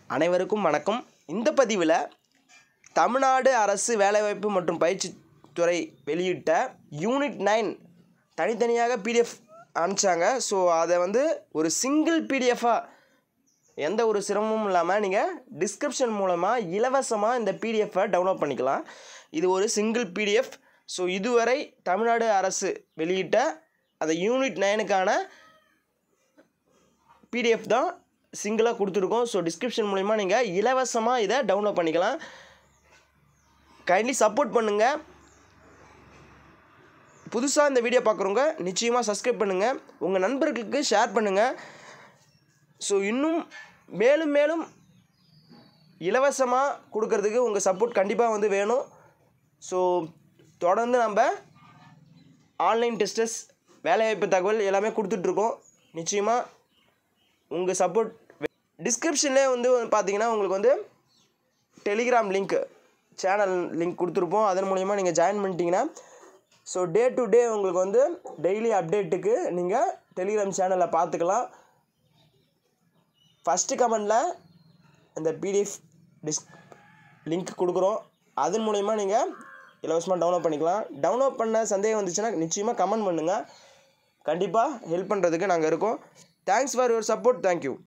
அனைவருக்கும் வணக்கம் இந்த பதிவில் தமிழ்நாடு அரசு வேலைவாய்ப்பு மற்றும் பயிற்சித்துறை வெளியிட்ட யூனிட் நைன் தனித்தனியாக பிடிஎஃப் அனுப்பிச்சாங்க ஸோ அதை வந்து ஒரு சிங்கிள் பிடிஎஃபாக எந்த ஒரு சிரமமும் இல்லாமல் நீங்கள் டிஸ்கிரிப்ஷன் மூலமாக இலவசமாக இந்த பிடிஎஃப்பை டவுன்லோட் பண்ணிக்கலாம் இது ஒரு சிங்கிள் பிடிஎஃப் ஸோ இதுவரை தமிழ்நாடு அரசு வெளியிட்ட அந்த யூனிட் நைனுக்கான பிடிஎஃப் தான் சிங்கிளாக கொடுத்துருக்கோம் ஸோ டிஸ்கிரிப்ஷன் மூலிமா நீங்கள் இலவசமாக இதை டவுன்லோட் பண்ணிக்கலாம் கைண்ட்லி சப்போர்ட் பண்ணுங்கள் புதுசாக இந்த வீடியோ பார்க்குறவங்க நிச்சயமாக சப்ஸ்கிரைப் பண்ணுங்கள் உங்கள் நண்பர்களுக்கு ஷேர் பண்ணுங்கள் ஸோ இன்னும் மேலும் மேலும் இலவசமாக கொடுக்கறதுக்கு உங்கள் சப்போர்ட் கண்டிப்பாக வந்து வேணும் ஸோ தொடர்ந்து நம்ம ஆன்லைன் டெஸ்டஸ் வேலைவாய்ப்பு தகவல் எல்லாமே கொடுத்துட்ருக்கோம் நிச்சயமாக உங்கள் சப்போர்ட் டிஸ்கிரிப்ஷன்லேயே வந்து பார்த்தீங்கன்னா உங்களுக்கு வந்து டெலிகிராம் லிங்க் சேனல் லிங்க் கொடுத்துருப்போம் அதன் மூலிமா நீங்கள் ஜாயின் பண்ணிட்டீங்கன்னா ஸோ டே டு டே உங்களுக்கு வந்து டெய்லி அப்டேட்டுக்கு நீங்கள் டெலிகிராம் சேனலில் பார்த்துக்கலாம் ஃபஸ்ட்டு கமெண்டில் இந்த பிடிஎஃப் டிஸ் லிங்க் கொடுக்குறோம் அதன் மூலிமா நீங்கள் இலவசமாக டவுன்லோட் பண்ணிக்கலாம் டவுன்லோட் பண்ண சந்தேகம் வந்துச்சுன்னா நிச்சயமாக கமெண்ட் பண்ணுங்கள் கண்டிப்பாக ஹெல்ப் பண்ணுறதுக்கு நாங்கள் இருக்கோம் thanks for your support thank you